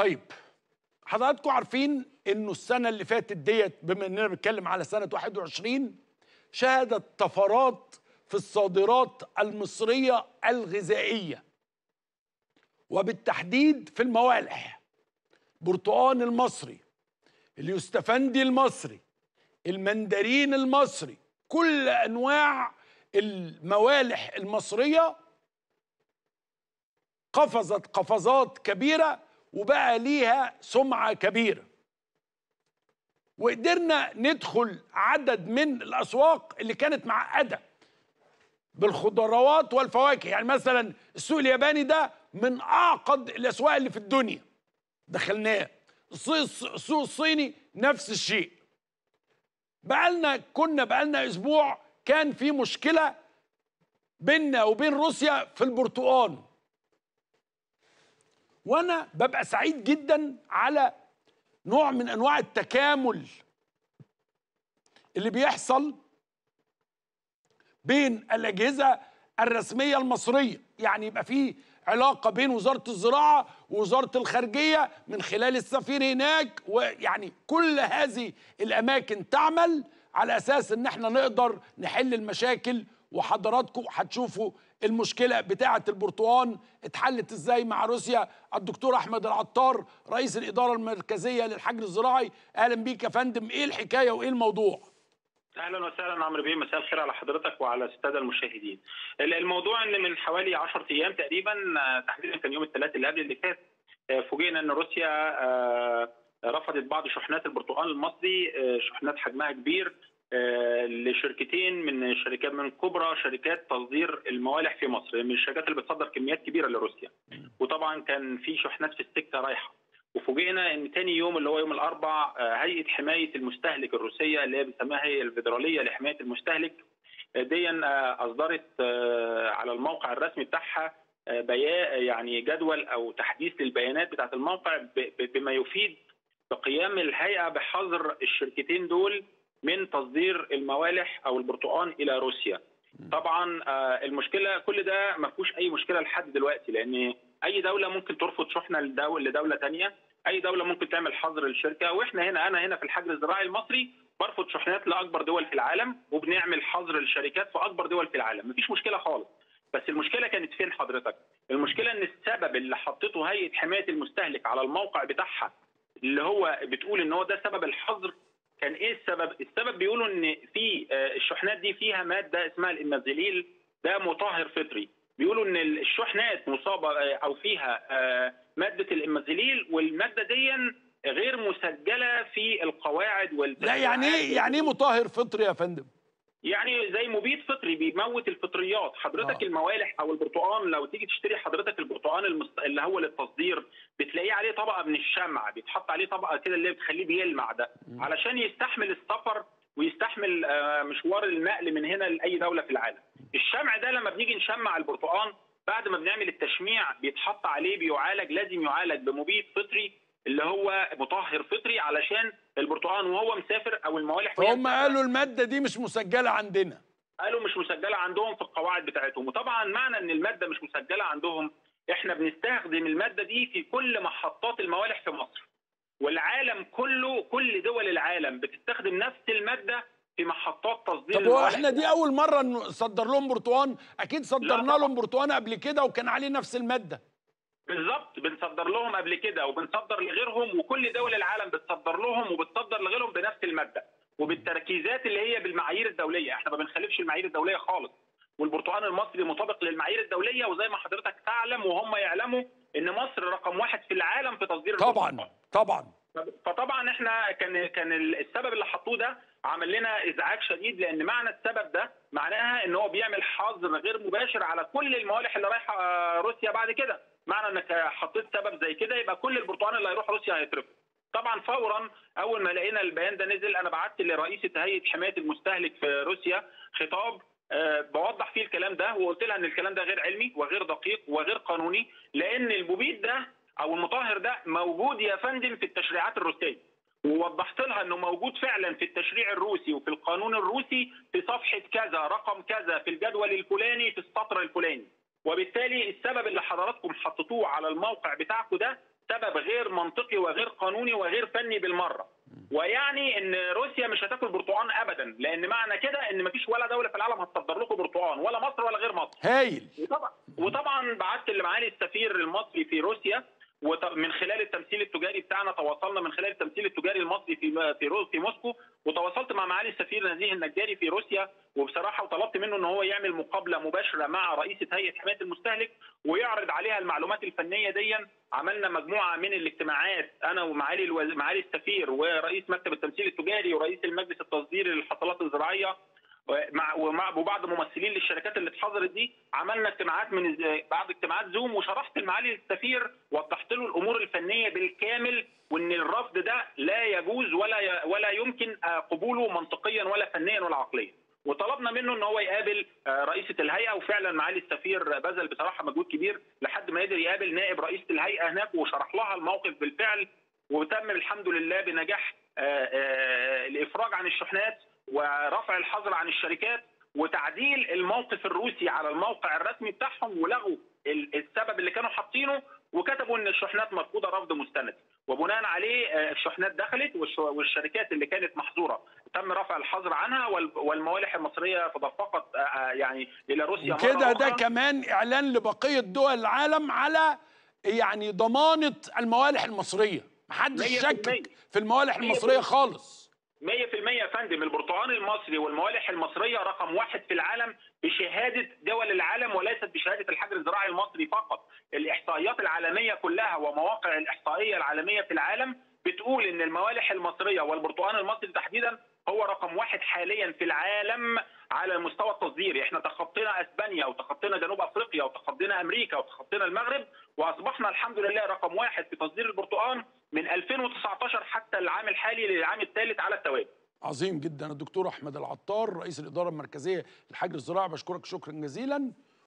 طيب حضراتكم عارفين انه السنه اللي فاتت ديت بما اننا بنتكلم على سنه 21 شهدت طفرات في الصادرات المصريه الغذائيه وبالتحديد في الموالح برتقان المصري اليوستفندي المصري المندرين المصري كل انواع الموالح المصريه قفزت قفزات كبيره وبقى ليها سمعه كبيره وقدرنا ندخل عدد من الاسواق اللي كانت معقده بالخضروات والفواكه يعني مثلا السوق الياباني ده من اعقد الاسواق اللي في الدنيا دخلناه السوق الصيني نفس الشيء بقالنا كنا بقالنا اسبوع كان في مشكله بيننا وبين روسيا في البرتقال وانا ببقى سعيد جدا على نوع من انواع التكامل اللي بيحصل بين الاجهزه الرسميه المصريه يعني يبقى في علاقه بين وزاره الزراعه ووزاره الخارجيه من خلال السفير هناك ويعني كل هذه الاماكن تعمل على اساس ان احنا نقدر نحل المشاكل وحضراتكم هتشوفوا المشكله بتاعه البرتقال اتحلت ازاي مع روسيا الدكتور احمد العطار رئيس الاداره المركزيه للحجر الزراعي اهلا بيك يا فندم ايه الحكايه وايه الموضوع اهلا وسهلا عمرو بيه مساء الخير على حضرتك وعلى الساده المشاهدين. الموضوع ان من حوالي 10 ايام تقريبا تحديدا كان يوم الثلاث اللي قبل اللي فات فوجئنا ان روسيا رفضت بعض شحنات البرتقال المصري شحنات حجمها كبير لشركتين من شركات من كبرى شركات تصدير الموالح في مصر من الشركات اللي بتصدر كميات كبيره لروسيا وطبعا كان في شحنات في السكه رايحه وفوجئنا ان ثاني يوم اللي هو يوم الاربع هيئه حمايه المستهلك الروسيه اللي هي بنسميها هي الفيدراليه لحمايه المستهلك دي اصدرت على الموقع الرسمي بتاعها بيان يعني جدول او تحديث للبيانات بتاعه الموقع بما يفيد بقيام الهيئه بحظر الشركتين دول من تصدير الموالح او البرتقال الى روسيا. طبعا المشكله كل ده ما فيهوش اي مشكله لحد دلوقتي لان اي دوله ممكن ترفض شحنه لدوله ثانيه، اي دوله ممكن تعمل حظر للشركه واحنا هنا انا هنا في الحجر الزراعي المصري برفض شحنات لاكبر دول في العالم وبنعمل حظر للشركات في اكبر دول في العالم، مفيش مشكله خالص. بس المشكله كانت فين حضرتك؟ المشكله ان السبب اللي حطته هيئه حمايه المستهلك على الموقع بتاعها اللي هو بتقول ان هو ده سبب الحظر كان ايه السبب؟ السبب بيقولوا ان في الشحنات دي فيها ماده اسمها الامازيليل ده مطهر فطري بيقولوا ان الشحنات مصابه او فيها ماده الامازيليل والماده دي غير مسجله في القواعد لا يعني ايه يعني ايه مطهر فطري يا فندم؟ يعني زي مبيد فطري بيموت الفطريات حضرتك آه. الموالح او البرتقال لو تيجي تشتري حضرتك البرتقال المست... اللي هو للتصدير بتلاقيه عليه طبقه من الشمع بيتحط عليه طبقه كده اللي بتخليه بيلمع ده م. علشان يستحمل السفر ويستحمل آه مشوار النقل من هنا لاي دوله في العالم الشمع ده لما بنيجي نشمع البرتقال بعد ما بنعمل التشميع بيتحط عليه بيعالج لازم يعالج بمبيد فطري اللي هو مطهر فطري علشان البرتقال وهو مسافر او الموالح فهم قالوا الماده دي مش مسجله عندنا قالوا مش مسجله عندهم في القواعد بتاعتهم وطبعا معنى ان الماده مش مسجله عندهم احنا بنستخدم الماده دي في كل محطات الموالح في مصر والعالم كله كل دول العالم بتستخدم نفس الماده في محطات تصدير طب هو احنا دي اول مره نصدر لهم برتقان اكيد صدرنا لهم برتقان قبل كده وكان عليه نفس الماده بالظبط بنصدر لهم قبل كده وبنصدر لغيرهم وكل دول العالم بتصدر لهم وبتصدر لغيرهم بنفس الماده وبالتركيزات اللي هي بالمعايير الدوليه احنا ما بنخالفش المعايير الدوليه خالص والبرتقال المصري مطابق للمعايير الدوليه وزي ما حضرتك تعلم وهم يعلموا ان مصر رقم واحد في العالم في تصدير طبعا البرتقال. طبعا فطبعا احنا كان كان السبب اللي حطوه ده عمل لنا ازعاج شديد لان معنى السبب ده معناها ان هو بيعمل حظر غير مباشر على كل الموالح اللي رايحه روسيا بعد كده معنى انك حطيت سبب زي كده يبقى كل البرتقال اللي هيروح روسيا هيترفض طبعا فورا اول ما لقينا البيان ده نزل انا بعت لرئيسه هيئه حمايه المستهلك في روسيا خطاب أه بوضح فيه الكلام ده وقلت لها ان الكلام ده غير علمي وغير دقيق وغير قانوني لان المبيد ده او المطهر ده موجود يا فندم في التشريعات الروسيه ووضحت لها انه موجود فعلا في التشريع الروسي وفي القانون الروسي في صفحه كذا رقم كذا في الجدول الفلاني في السطر الفلاني وبالتالي السبب اللي حضراتكم حطيتوه على الموقع بتاعكم ده سبب غير منطقي وغير قانوني وغير فني بالمره ويعني ان روسيا مش هتاكل برتقان ابدا لان معنى كده ان مفيش ولا دوله في العالم هتصدر لكم برتقان ولا مصر ولا غير مصر هايل وطبعا وطبعا بعت لمعالي السفير المصري في روسيا ومن خلال التمثيل التجاري بتاعنا تواصلنا من خلال التمثيل التجاري المصري في في رو- في موسكو وتواصلت مع معالي السفير نزيه النجاري في روسيا وبصراحه وطلبت منه ان هو يعمل مقابله مباشره مع رئيسه هيئه حمايه المستهلك ويعرض عليها المعلومات الفنيه دي عملنا مجموعه من الاجتماعات انا ومعالي الوز... معالي السفير ورئيس مكتب التمثيل التجاري ورئيس المجلس التصديري للحصلات الزراعيه مع ومع وبعض ممثلين للشركات اللي اتحضرت دي عملنا اجتماعات من بعض اجتماعات زوم وشرحت لمعالي السفير وضحت له الامور الفنيه بالكامل وان الرفض ده لا يجوز ولا ي... ولا يمكن آه، قبوله منطقيا ولا فنيا ولا عقليا وطلبنا منه ان هو يقابل آه، رئيسه الهيئه وفعلا معالي السفير بذل بصراحه مجهود كبير لحد ما قدر يقابل نائب رئيسه الهيئه هناك وشرح لها الموقف بالفعل وتم الحمد لله بنجاح آه، آه، الافراج عن الشحنات ورفع الحظر عن الشركات وتعديل الموقف الروسي على الموقع الرسمي بتاعهم ولغوا ال- السبب اللي كانوا حاطينه وكتبوا ان الشحنات مرفوضه رفض مستند وبناء عليه آه، الشحنات دخلت والش- والشركات اللي كانت محظوره تم رفع الحظر عنها وال- والموالح المصريه تدفقت آه، آه، يعني الى روسيا مرة وكده ده أخرى. كمان اعلان لبقيه دول العالم على يعني ضمانه الموالح المصريه محدش مية في شك المية. في الموالح مية في المصريه المية. خالص 100% يا فندم البرتقال المصري والموالح المصريه رقم واحد في العالم بشهاده دول العالم وليست بشهاده الحجر الزراعي المصري فقط الاحصائيات العالميه كلها ومواقع الاحصائيه العالميه في العالم بتقول ان الموالح المصريه والبرتقال المصري تحديدا هو رقم واحد حاليا في العالم على مستوى التصدير احنا تخطينا اسبانيا وتخطينا جنوب افريقيا وتخطينا امريكا وتخطينا المغرب واصبحنا الحمد لله رقم واحد في تصدير البرتقال من 2019 حتى العام الحالي للعام الثالث على التوالي عظيم جدا الدكتور احمد العطار رئيس الاداره المركزيه للحجر الزراعي بشكرك شكرا جزيلا